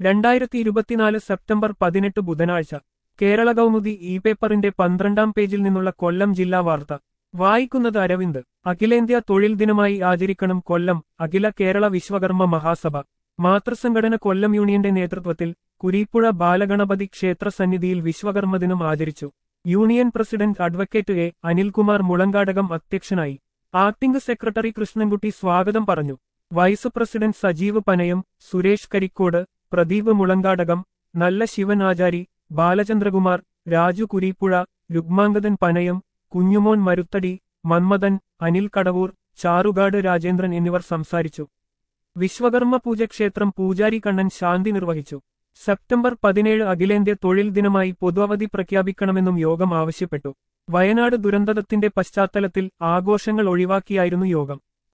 രണ്ടായിരത്തി ഇരുപത്തിനാല് സെപ്റ്റംബർ പതിനെട്ട് ബുധനാഴ്ച കേരള കൗമുദി ഇ പേപ്പറിന്റെ പന്ത്രണ്ടാം പേജിൽ നിന്നുള്ള കൊല്ലം ജില്ലാ വാർത്ത വായിക്കുന്നത് അരവിന്ദ് അഖിലേന്ത്യാ തൊഴിൽ ദിനമായി ആചരിക്കണം കൊല്ലം അഖില കേരള വിശ്വകർമ്മ മഹാസഭ മാതൃസംഘടന കൊല്ലം യൂണിയന്റെ നേതൃത്വത്തിൽ കുരീപ്പുഴ ബാലഗണപതി ക്ഷേത്ര സന്നിധിയിൽ വിശ്വകർമ്മ ദിനം ആചരിച്ചു union president advocate A Anilkumar Mulankadakam അധ്യക്ഷനായി ആക്ടിംഗ് സെക്രട്ടറി കൃഷ്ണൻകുട്ടി സ്വാഗതം പറഞ്ഞു വൈസ് പ്രസിഡന്റ് സജീവ് പനയം സുരേഷ് കരിക്കോട് പ്രദീപ് മുളങ്കാടകം നല്ല ശിവൻ ആചാരി ബാലചന്ദ്രകുമാർ രാജു കുരീപ്പുഴ രുഗ്മാംഗതൻ പനയം കുഞ്ഞുമോൻ മരുത്തടി മന്മഥൻ അനിൽ കടവൂർ ചാറുകാട് രാജേന്ദ്രൻ എന്നിവർ സംസാരിച്ചു വിശ്വകർമ്മ പൂജ ക്ഷേത്രം പൂജാരി കണ്ണൻ ശാന്തി നിർവഹിച്ചു സെപ്റ്റംബർ പതിനേഴ് അഖിലേന്ത്യാ തൊഴിൽ ദിനമായി പൊതുവധി പ്രഖ്യാപിക്കണമെന്നും യോഗം ആവശ്യപ്പെട്ടു വയനാട് ദുരന്തത്തിന്റെ പശ്ചാത്തലത്തിൽ ആഘോഷങ്ങൾ ഒഴിവാക്കിയായിരുന്നു യോഗം